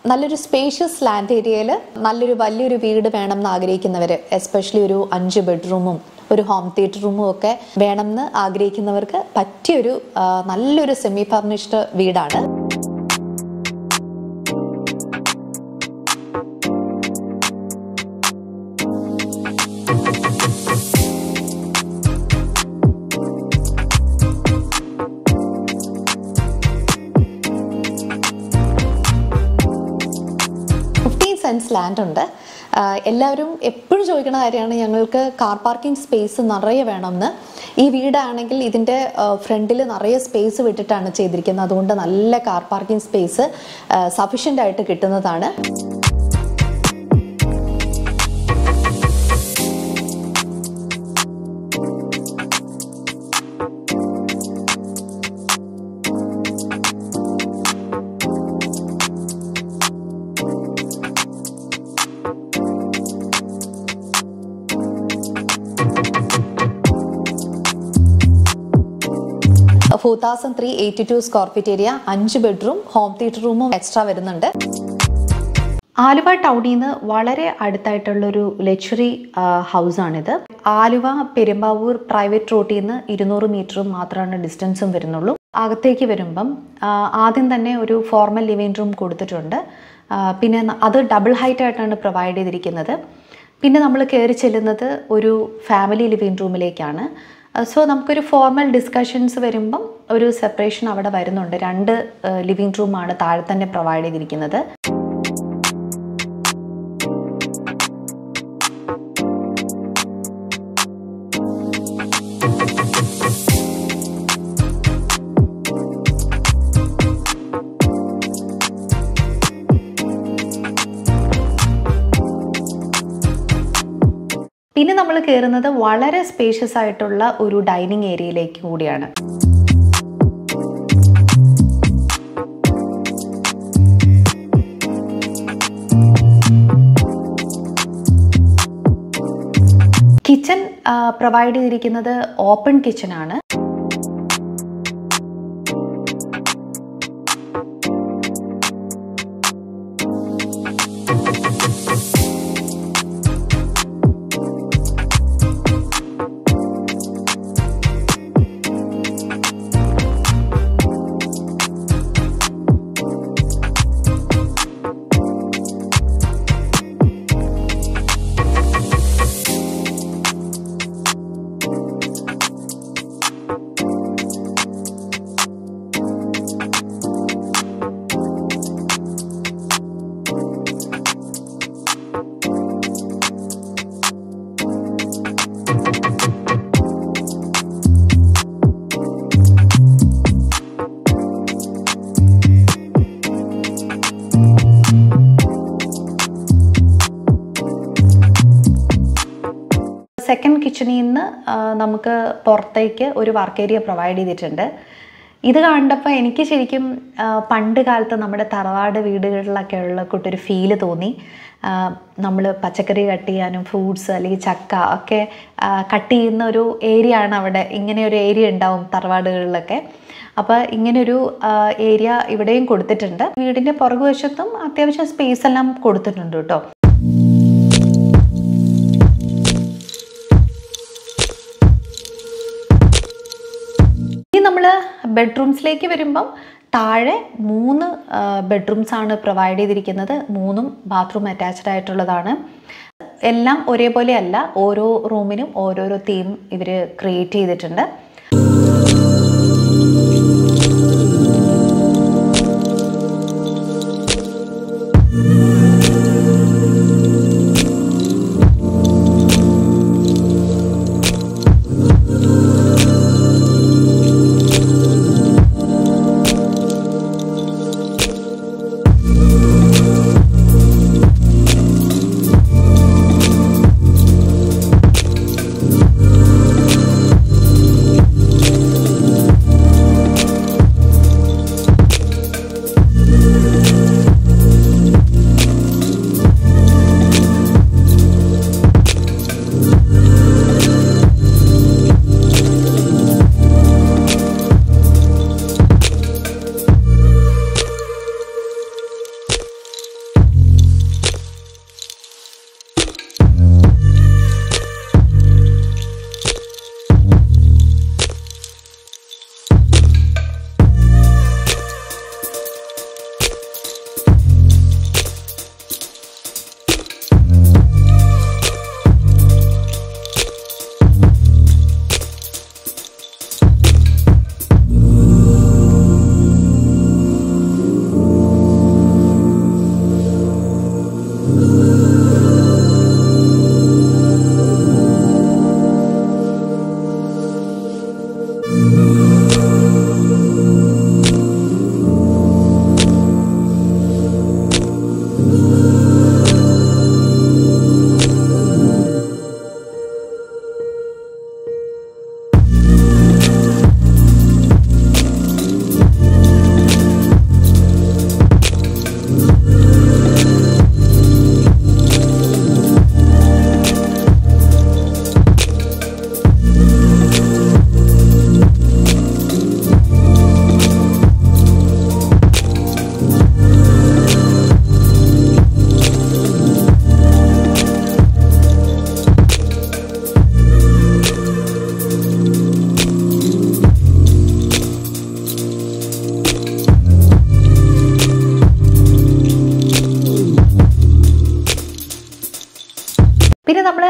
നല്ലൊരു spacious land ഏരിയയിൽ നല്ലൊരു വലിയൊരു വീട് വേണം എന്ന് ആഗ്രഹിക്കുന്നവർ എസ്പെഷ്യലി ഒരു അഞ്ച് ബെഡ്റൂമും ഒരു ഹോം തിയേറ്റർ റൂമും ഒക്കെ വേണമെന്ന് ആഗ്രഹിക്കുന്നവർക്ക് പറ്റിയൊരു ആ, നല്ലൊരു സെമി ഫർണിഷ്ഡ് വീടാണ് ഫിഫ്റ്റീൻ സെൻസ് ലാൻഡ് ഉണ്ട് ആഹ് എല്ലാവരും എപ്പോഴും ചോദിക്കുന്ന കാര്യമാണ് ഞങ്ങൾക്ക് കാർ പാർക്കിംഗ് സ്പേസ് നിറയെ വേണമെന്ന് ഈ വീടാണെങ്കിൽ ഇതിൻ്റെ ഫ്രണ്ടിൽ നിറയെ സ്പേസ് വിട്ടിട്ടാണ് ചെയ്തിരിക്കുന്നത് അതുകൊണ്ട് നല്ല കാർ പാർക്കിംഗ് സ്പേസ് സഫീഷ്യൻ്റ് ആയിട്ട് കിട്ടുന്നതാണ് four thousand three eighty two square feet area അഞ്ച് ബെഡ്റൂം ഹോം തിയേറ്റർ റൂമും എക്സ്ട്രാ വരുന്നുണ്ട് ആലുവ ടൗണിൽ നിന്ന് വളരെ അടുത്തായിട്ടുള്ളൊരു ലക്ഷറി ഹൗസാണിത് ആലുവ പെരുമ്പാവൂർ പ്രൈവറ്റ് റോഡിൽ നിന്ന് ഇരുന്നൂറ് മീറ്ററും മാത്രമാണ് ഡിസ്റ്റൻസും വരുന്നുള്ളൂ അകത്തേക്ക് വരുമ്പം ആ, ആദ്യം തന്നെ ഒരു ഫോർമൽ ലിവിംഗ് റൂം കൊടുത്തിട്ടുണ്ട് ആ, പിന്നെ ന- അത് ഡബിൾ ഹൈറ്റ് ആയിട്ടാണ് പ്രൊവൈഡ് ചെയ്തിരിക്കുന്നത് പിന്നെ നമ്മൾ കയറി ചെല്ലുന്നത് ഒരു ഫാമിലി ലിവിംഗ് റൂമിലേക്കാണ് സോ നമുക്കൊരു ഫോർമൽ ഡിസ്കഷൻസ് വരുമ്പം ഒരു സെപ്പറേഷൻ അവിടെ വരുന്നുണ്ട് രണ്ട് ലിവിംഗ് റൂമാണ് താഴെ തന്നെ പ്രൊവൈഡ് ചെയ്തിരിക്കുന്നത് പിന്നെ നമ്മൾ കയറുന്നത് വളരെ സ്പേഷ്യസ് ആയിട്ടുള്ള ഒരു ഡൈനിങ് ഏരിയയിലേക്ക് കൂടിയാണ് കിച്ചൺ പ്രൊവൈഡ് ചെയ്തിരിക്കുന്നത് ഓപ്പൺ കിച്ചൺ ആണ് സെക്കൻഡ് കിച്ചണിൽ നിന്ന് ആ, നമുക്ക് പുറത്തേക്ക് ഒരു വർക്ക് ഏരിയ പ്രൊവൈഡ് ചെയ്തിട്ടുണ്ട് ഇത് കണ്ടപ്പോൾ എനിക്ക് ശരിക്കും ആ, പണ്ട് കാലത്ത് നമ്മുടെ തറവാട് വീടുകളിലൊക്കെ ഉള്ള കൂട്ടൊരു ഫീല് തോന്നി നമ്മൾ പച്ചക്കറി കട്ട് ചെയ്യാനും ഫ്രൂട്ട്സ് അല്ലെങ്കിൽ ചക്ക ഒക്കെ കട്ട് ചെയ്യുന്ന ഒരു ഏരിയ ആണ് അവിടെ ഇങ്ങനെ ഒരു ഏരിയ ഉണ്ടാവും തറവാടുകളിലൊക്കെ അപ്പോൾ ഇങ്ങനൊരു ഏരിയ ഇവിടെയും കൊടുത്തിട്ടുണ്ട് വീടിൻ്റെ പുറകുവശത്തും അത്യാവശ്യം സ്പേസ് എല്ലാം കൊടുത്തിട്ടുണ്ട് കേട്ടോ ഇനി നമ്മൾ ബെഡ്റൂംസിലേക്ക് വരുമ്പം താഴെ മൂന്ന് ബെഡ്റൂംസ് ആണ് പ്രൊവൈഡ് ചെയ്തിരിക്കുന്നത് മൂന്നും ബാത്റൂം അറ്റാച്ച്ഡ് ആയിട്ടുള്ളതാണ് എല്ലാം ഒരേപോലെ അല്ല ഓരോ റൂമിനും ഓരോരോ തീം ഇവർ ക്രിയേറ്റ് ചെയ്തിട്ടുണ്ട്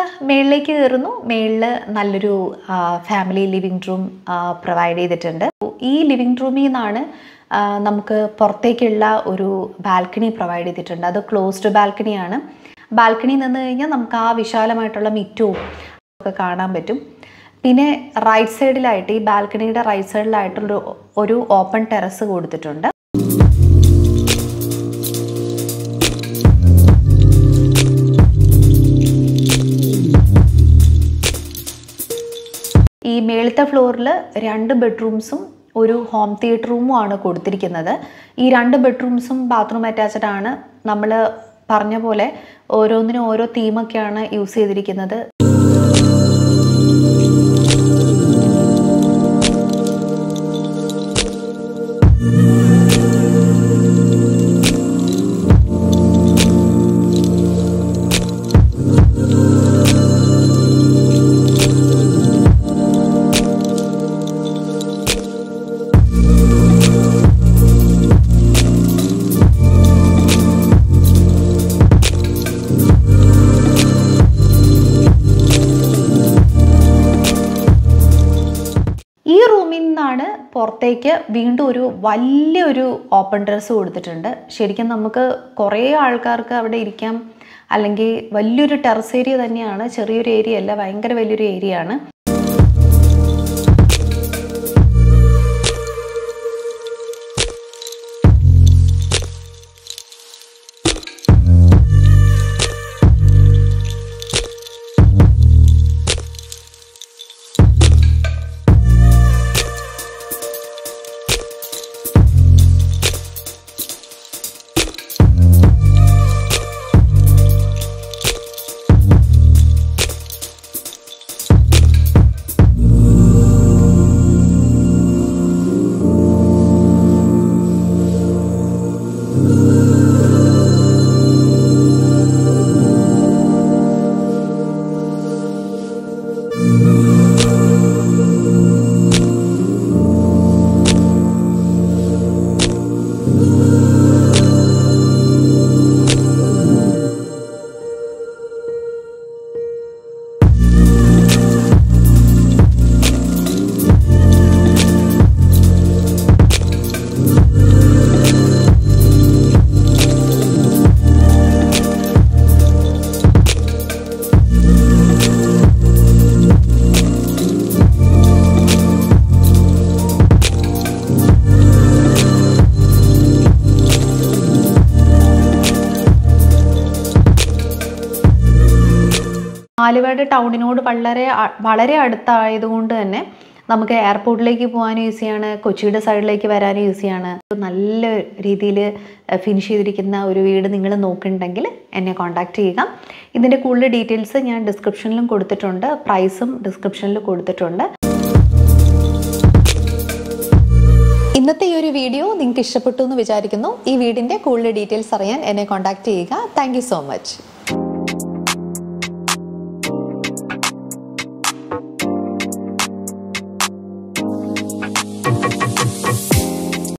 മേളിലേക്ക് കയറുന്നു മേളിൽ നല്ലൊരു ഫാമിലി ലിവിങ് റൂം പ്രൊവൈഡ് ചെയ്തിട്ടുണ്ട് ഈ ലിവിങ് റൂമിൽ നിന്നാണ് ആ, നമുക്ക് പുറത്തേക്കുള്ള ഒരു ബാൽക്കണി പ്രൊവൈഡ് ചെയ്തിട്ടുണ്ട് അത് ക്ലോസ്ഡ് ബാൽക്കണിയാണ് ബാൽക്കണി നിന്ന് കഴിഞ്ഞാൽ നമുക്ക് ആ വിശാലമായിട്ടുള്ള മിറ്റവും ഒക്കെ കാണാൻ പറ്റും പിന്നെ റൈറ്റ് സൈഡിലായിട്ട് ഈ ബാൽക്കണിയുടെ റൈറ്റ് സൈഡിലായിട്ടുള്ളൊരു ഒരു ഓപ്പൺ ടെറസ് കൊടുത്തിട്ടുണ്ട് ഈ മേളത്തെ ഫ്ലോറിൽ രണ്ട് ബെഡ്റൂംസും ഒരു ഹോം തിയേറ്റർ റൂമും ആണ് കൊടുത്തിരിക്കുന്നത് ഈ രണ്ട് ബെഡ്റൂംസും ബാത്റൂം അറ്റാച്ച്ഡ് ആണ് നമ്മൾ പറഞ്ഞ പോലെ ഓരോന്നിനും ഓരോ തീമൊക്കെയാണ് യൂസ് ചെയ്തിരിക്കുന്നത് ഈ റൂമിൽ നിന്നാണ് പുറത്തേക്ക് വീണ്ടും ഒരു വലിയൊരു ഓപ്പൺ ടെറസ് കൊടുത്തിട്ടുണ്ട് ശരിക്കും നമുക്ക് കുറേ ആൾക്കാർക്ക് അവിടെ ഇരിക്കാം അല്ലെങ്കിൽ വലിയൊരു ടെറസ് ഏരിയ തന്നെയാണ് ചെറിയൊരു ഏരിയ അല്ല ഭയങ്കര വലിയൊരു ഏരിയ ആണ് ആലുവയുടെ ടൗണിനോട് വളരെ അ- വളരെ അടുത്തായതുകൊണ്ട് തന്നെ നമുക്ക് എയർപോർട്ടിലേക്ക് പോകാനും ഈസിയാണ് കൊച്ചിയുടെ സൈഡിലേക്ക് വരാനും ഈസിയാണ് നല്ല രീതിയിൽ ഫിനിഷ് ചെയ്തിരിക്കുന്ന ഒരു വീട് നിങ്ങൾ നോക്കുന്നുണ്ടെങ്കിൽ എന്നെ കോൺടാക്റ്റ് ചെയ്യുക ഇതിൻ്റെ കൂടുതൽ ഡീറ്റെയിൽസ് ഞാൻ ഡിസ്ക്രിപ്ഷനിലും കൊടുത്തിട്ടുണ്ട് പ്രൈസും ഡിസ്ക്രിപ്ഷനിൽ കൊടുത്തിട്ടുണ്ട് ഇന്നത്തെ ഈ ഒരു വീഡിയോ നിങ്ങൾക്ക് ഇഷ്ടപ്പെട്ടു എന്ന് വിചാരിക്കുന്നു ഈ വീടിൻ്റെ കൂടുതൽ ഡീറ്റെയിൽസ് അറിയാൻ എന്നെ കോൺടാക്റ്റ് ചെയ്യുക താങ്ക് സോ മച്ച്